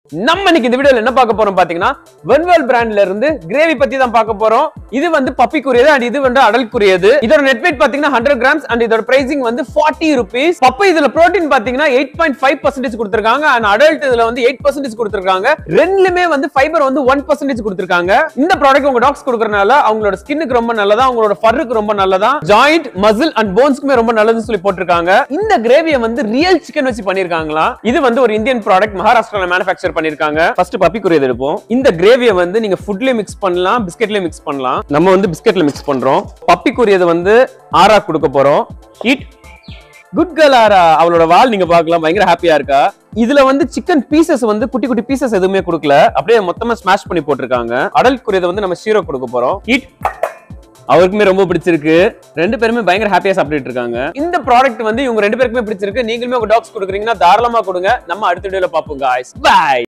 நம்ம இன்னைக்கு இந்த வீடியோல என்ன பார்க்க போறோம் பாத்தீங்கன்னா வென்வெல் பிராண்ட்ல இருந்து கிரேவி பத்தி தான் பார்க்க போறோம் இது வந்து பப்பிக்குரியது அண்ட் இது வந்து அடல்க்குரியது இதோட நெட் வெயிட் பாத்தீங்கன்னா ஹண்ட்ரட் கிராம்ஸ் அண்ட் இதோட பிரைசிங் வந்து ஃபார்ட்டி ருபீஸ் பப்பை இதுல புரோட்டீன் பாத்தீங்கன்னா எயிட் பாயிண்ட் ஃபைவ் பர்சன்டேஜ் கொடுத்திருக்காங்க அண்ட் அடல்ட் இதுல வந்து எயிட் பர்சன்டேஜ் கொடுத்திருக்காங்க ரெண்டுலயுமே வந்து ஃபைபர் வந்து ஒன் பர்சன்டேஜ் கொடுத்திருக்காங்க இந்த ப்ராடக்ட் உங்க டாக்ஸ் கொடுக்கறனால அவங்களோட ஸ்கின்னுக்கு ரொம்ப நல்லதா அவங்களோட ஃபர்ருக்கு ரொம்ப நல்லதா ஜாயிண்ட் மசில் அண்ட் போன்ஸ்க்குமே ரொம்ப நல்லதுன்னு சொல்லி போட்டிருக்காங்க இந்த கிரேவியை வந்து ரியல் சிக்கன் வச்சு பண்ணிருக்காங்களா இது வந்து ஒரு இந்தியன் ப்ராடக்ட் மகாராஷ்டிரால மேனுஃபேக்சர் பண்ணிருக்காங்க ஃபர்ஸ்ட் பப்பிக்குரியது எடுப்போம் இந்த கிரேவியை வந்து நீங்க ஃபுட்லயே மிக்ஸ் பண்ணலாம் பிஸ்கெட்லயே மிக்ஸ் பண்ணலாம் நம்ம வந்து பிஸ்கெட்ல மிக்ஸ் பண்றோம் பப்பிக்குரியது வந்து ஆரா கொடுக்க போறோம் ஈட் குட் கேர்ள் ஆரா அவளோட வால் நீங்க பார்க்கலாம் பயங்கர ஹாப்பியா இருக்கா இதுல வந்து சிக்கன் பீசஸ் வந்து குட்டி குட்டி பீசஸ் எதுவுமே கொடுக்கல அப்படியே மொத்தமா ஸ்மாஷ் பண்ணி போட்டிருக்காங்க அடல்குரியதை வந்து நம்ம ஷீரோ கொடுக்க போறோம் ஈட் அவருக்குமே ரொம்ப பிடிச்சிருக்கு ரெண்டு பேருமே பயங்கர ஹாப்பியா சாப்பிட்டுட்டு இருக்காங்க இந்த ப்ராடக்ட் வந்து இவங்க ரெண்டு பேருக்குமே பிடிச்சிருக்கு நீங்களுமே உங்க டாக்ஸ் கொடுக்குறீங்கன்னா தாராளமா கொடுங்க நம்ம அடுத்த வீடியோல பார்ப்போம் guys bye